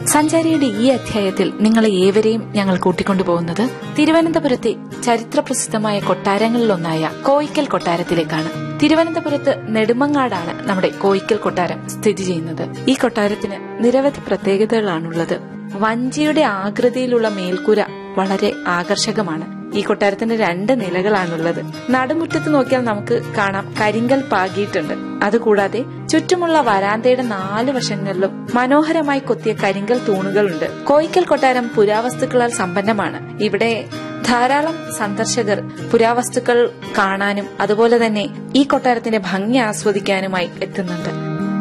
സഞ്ചാരിയുടെ ഈ അധ്യായത്തിൽ നിങ്ങളെ ഏവരെയും ഞങ്ങൾ കൂട്ടിക്കൊണ്ടുപോകുന്നത് തിരുവനന്തപുരത്തെ ചരിത്രപ്രസിദ്ധമായ കൊട്ടാരങ്ങളിലൊന്നായ കോയിക്കൽ കൊട്ടാരത്തിലേക്കാണ് തിരുവനന്തപുരത്ത് നെടുമങ്ങാടാണ് നമ്മുടെ കോയിക്കൽ കൊട്ടാരം സ്ഥിതി ചെയ്യുന്നത് ഈ കൊട്ടാരത്തിന് നിരവധി പ്രത്യേകതകളാണുള്ളത് വഞ്ചിയുടെ ആകൃതിയിലുള്ള മേൽക്കൂര വളരെ ആകർഷകമാണ് ഈ കൊട്ടാരത്തിന് രണ്ട് നിലകളാണുള്ളത് നടുമുറ്റത്ത് നോക്കിയാൽ നമുക്ക് കാണാം കരിങ്കൽ പാകിയിട്ടുണ്ട് അതുകൂടാതെ ചുറ്റുമുള്ള വരാന്തയുടെ നാല് വശങ്ങളിലും മനോഹരമായി കൊത്തിയ കരിങ്കൽ തൂണുകളുണ്ട് കോയിക്കൽ കൊട്ടാരം പുരാവസ്തുക്കളാൽ സമ്പന്നമാണ് ഇവിടെ ധാരാളം സന്ദർശകർ പുരാവസ്തുക്കൾ കാണാനും അതുപോലെ തന്നെ ഈ കൊട്ടാരത്തിന്റെ ഭംഗി ആസ്വദിക്കാനുമായി എത്തുന്നുണ്ട്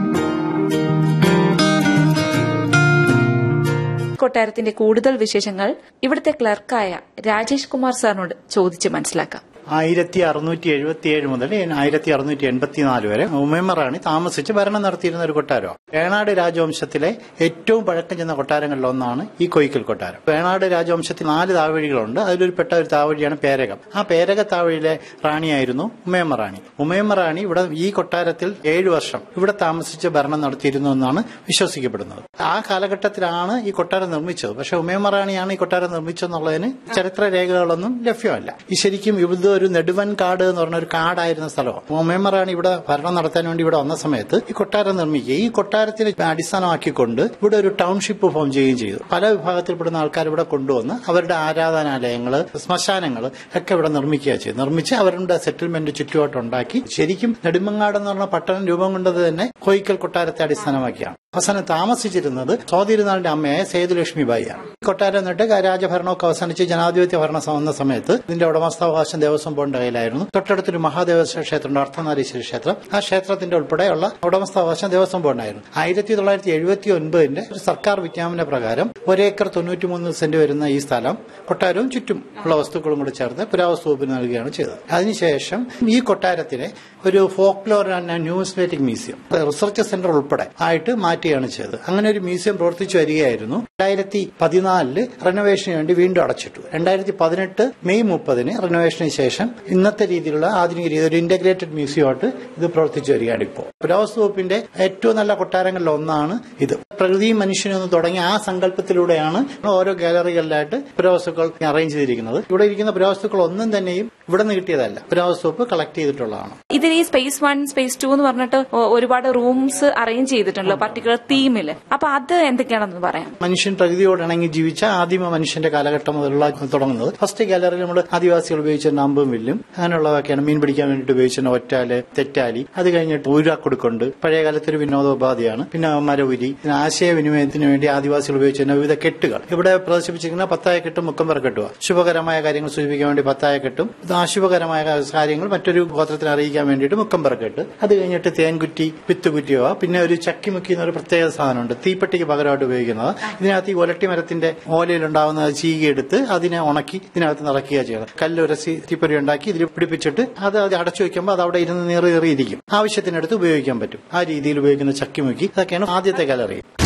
കൊട്ടാരത്തിന്റെ കൂടുതൽ വിശേഷങ്ങൾ ഇവിടുത്തെ ക്ലർക്കായ രാജേഷ് കുമാർ സാറിനോട് ചോദിച്ച് മനസ്സിലാക്കാം ആയിരത്തി അറുന്നൂറ്റി എഴുപത്തിയേഴ് മുതൽ ആയിരത്തി അറുന്നൂറ്റി എൺപത്തിനാല് വരെ ഉമ്മറാണി താമസിച്ച് ഭരണം നടത്തിയിരുന്ന ഒരു കൊട്ടാരം വേണാട് രാജവംശത്തിലെ ഏറ്റവും പഴക്കം ചെന്ന കൊട്ടാരങ്ങളിൽ ഒന്നാണ് ഈ കൊയ്ക്കൽ കൊട്ടാരം വേണാട് രാജവംശത്തിൽ നാല് താവഴികളുണ്ട് അതിലൊരു പെട്ട ഒരു താവഴിയാണ് പേരകം ആ പേരക താവഴിയിലെ റാണിയായിരുന്നു ഉമ്മയമ്മ റാണി ഉമ്മയമ്മ റാണി ഇവിടെ ഈ കൊട്ടാരത്തിൽ ഏഴു വർഷം ഇവിടെ താമസിച്ച് ഭരണം നടത്തിയിരുന്നു എന്നാണ് വിശ്വസിക്കപ്പെടുന്നത് ആ കാലഘട്ടത്തിലാണ് ഈ കൊട്ടാരം നിർമ്മിച്ചത് പക്ഷെ ഉമ്മയമ്മ റാണിയാണ് ഈ കൊട്ടാരം നിർമ്മിച്ചതെന്നുള്ളതിന് ചരിത്ര രേഖകളൊന്നും ലഭ്യമല്ല ഈ ശരിക്കും ഇത് ഒരു നെടുവൻ കാട് എന്ന് പറഞ്ഞ ഒരു കാടായിരുന്ന സ്ഥലമാണ് ഉമ്മയമ്മറാണി ഇവിടെ ഭരണം നടത്താൻ വേണ്ടി ഇവിടെ വന്ന സമയത്ത് ഈ കൊട്ടാരം നിർമ്മിക്കുക ഈ കൊട്ടാരത്തിന് അടിസ്ഥാനമാക്കിക്കൊണ്ട് ഇവിടെ ഒരു ടൗൺഷിപ്പ് ഫോം ചെയ്യുകയും ചെയ്തു പല വിഭാഗത്തിൽപ്പെടുന്ന ആൾക്കാർ ഇവിടെ കൊണ്ടുവന്ന് അവരുടെ ആരാധനാലയങ്ങള് ശ്മശാനങ്ങൾ ഒക്കെ ഇവിടെ നിർമ്മിക്കുക ചെയ്തു നിർമ്മിച്ച് അവരുടെ സെറ്റിൽമെന്റ് ചുറ്റുപാട്ടുണ്ടാക്കി ശരിക്കും നെടുമങ്ങാട് എന്ന് പറഞ്ഞ പട്ടണം രൂപം കൊണ്ടത് തന്നെ കോയിക്കൽ കൊട്ടാരത്തെ അടിസ്ഥാനമാക്കിയാണ് അവസാനം താമസിച്ചിരുന്നത് സ്വാതിരുന്നാളിന്റെ അമ്മയായ സേതുലക്ഷ്മി ബായിയാണ് കൊട്ടാരം എന്നിട്ട് രാജഭരണമൊക്കെ അവസാനിച്ച് ജനാധിപത്യ ഭരണം വന്ന സമയത്ത് ഇതിന്റെ ഉടമസ്ഥാവകാശം ദേവസ്വം ബോർഡിന്റെ കയ്യിലായിരുന്നു തൊട്ടടുത്തൊരു മഹാദേവസ്വ ക്ഷേത്രമുണ്ട് അർത്ഥനാരീശ്വര ക്ഷേത്രം ആ ക്ഷേത്രത്തിന്റെ ഉൾപ്പെടെയുള്ള ഉടമസ്ഥാവകാശം ദേവസ്വം ബോർഡിനായിരുന്നു ആയിരത്തി തൊള്ളായിരത്തി എഴുപത്തി ഒൻപതിന്റെ ഒരു സർക്കാർ വിജ്ഞാപന പ്രകാരം ഒരേക്കർ തൊണ്ണൂറ്റിമൂന്ന് സെന്റ് വരുന്ന ഈ സ്ഥലം കൊട്ടാരവും ചുറ്റും ഉള്ള വസ്തുക്കളും കൂടി ചേർത്ത് പുരാവസ്തു വകുപ്പിന് നൽകുകയാണ് ചെയ്തത് അതിനുശേഷം ഈ കൊട്ടാരത്തിനെ ഒരു folklore and numismatic museum research centre ഉൾപ്പെടെ ആയിട്ട് മാറ്റുകയാണ് ചെയ്തത് അങ്ങനെ ഒരു മ്യൂസിയം പ്രവർത്തിച്ചു വരികയായിരുന്നു രണ്ടായിരത്തി പതിനാലില് റെനോവേഷന് വേണ്ടി വീണ്ടും അടച്ചിട്ടു രണ്ടായിരത്തി പതിനെട്ട് മെയ് മുപ്പതിന് റെനോവേഷന് ശേഷം ഇന്നത്തെ രീതിയിലുള്ള ആധുനിക രീതി ഒരു ഇന്റഗ്രേറ്റഡ് മ്യൂസിയമായിട്ട് ഇത് പ്രവർത്തിച്ചു വരികയാണ് ഇപ്പോൾ പുരാവസ്തു വകുപ്പിന്റെ ഏറ്റവും നല്ല കൊട്ടാരങ്ങളിൽ ഒന്നാണ് ഇത് പ്രകൃതിയും മനുഷ്യനും എന്ന് തുടങ്ങിയ ആ സങ്കല്പത്തിലൂടെയാണ് ഓരോ ഗാലറികളിലായിട്ട് പുരാവസ്തുക്കൾ അറേഞ്ച് ചെയ്തിരിക്കുന്നത് ഇവിടെ ഇരിക്കുന്ന പുരാവസ്തുക്കൾ ഒന്നും തന്നെയും ഇവിടെ നിന്ന് കിട്ടിയതല്ല പുരാവസ്തു വകുപ്പ് കളക്ട് ചെയ്തിട്ടുള്ളതാണ് ഇതിൽ ഈ സ്പേസ് വൺ സ്പേസ് ടു എന്ന് പറഞ്ഞിട്ട് ഒ- ഒരുപാട് റൂംസ് അറേഞ്ച് ചെയ്തിട്ടുണ്ടല്ലോ പർട്ടിക്കുലർ തീമില് അപ്പൊ അത് എന്തൊക്കെയാണെന്ന് പറയാം മനുഷ്യൻ പ്രകൃതിയോട് ഇണങ്ങി ജീവിച്ച ആദിമ മനുഷ്യന്റെ കാലഘട്ടം മുതലുള്ള തുടങ്ങുന്നത് ഫസ്റ്റ് ഗാലറിയിൽ നമ്മൾ ആദിവാസികൾ ഉപയോഗിച്ചിരുന്ന അമ്പും വില്ലും അങ്ങനെയുള്ളതൊക്കെയാണ് മീൻ പിടിക്കാൻ വേണ്ടിയിട്ട് ഉപയോഗിച്ചിരുന്ന ഒറ്റാല് തെറ്റാലി അത് കഴിഞ്ഞിട്ട് ഊരാക്കൊടുക്കുണ്ട് പഴയ കാലത്ത് ഒരു വിനോദോപാധിയാണ് പിന്നെ മരവുരി പിന്നെ ആശയവിനിമയത്തിന് വേണ്ടി ആദിവാസികൾ ഉപയോഗിച്ചിരുന്ന വിവിധ കെട്ടുകൾ ഇവിടെ പ്രദർശിപ്പിച്ചിരിക്കുന്ന പത്തായ കെട്ടും മുക്കമ്പറ കെട്ടുക ശുഭകരമായ കാര്യങ്ങൾ സൂചിപ്പിക്കാൻ വേണ്ടി പത്തായ കെട്ടും ഇത് അശുഭകരമായ കാര്യങ്ങൾ മറ്റൊരു ഗോത്രത്തിന് അറിയിക്കാൻ വേണ്ടിയിട്ട് മുക്കമ്പറ കെട്ട് അത് കഴിഞ്ഞിട്ട് തേൻകുറ്റി വിത്തുകുറ്റിയോ പിന്നെ ഒരു ചക്കിമുക്കി എന്നൊരു പ്രത്യേക സാധനമുണ്ട് തീപ്പെട്ടിക്ക് പകരമായിട്ട് ഉപയോഗിക്കുന്നത് ഇതിനകത്ത് ഈ ഒലട്ടി മരത്തിന്റെ ഓലയിലുണ്ടാവുന്ന ചീകി എടുത്ത് അതിനെ ഉണക്കി ഇതിനകത്ത് നിറയ്ക്കുക ചെയ്യുന്നത് കല്ലുരസി തീപ്പൊരി ഉണ്ടാക്കി ഇതിൽ പിടിപ്പിച്ചിട്ട് അത് അത് അടച്ചു വെക്കുമ്പോൾ അത് അവിടെ ഇരുന്ന് നീറി നീറിയിരിക്കും ആവശ്യത്തിനടുത്ത് ഉപയോഗിക്കാൻ പറ്റും ആ രീതിയിൽ ഉപയോഗിക്കുന്ന ചക്കിമുക്കി അതൊക്കെയാണ് ആദ്യത്തെ കലറി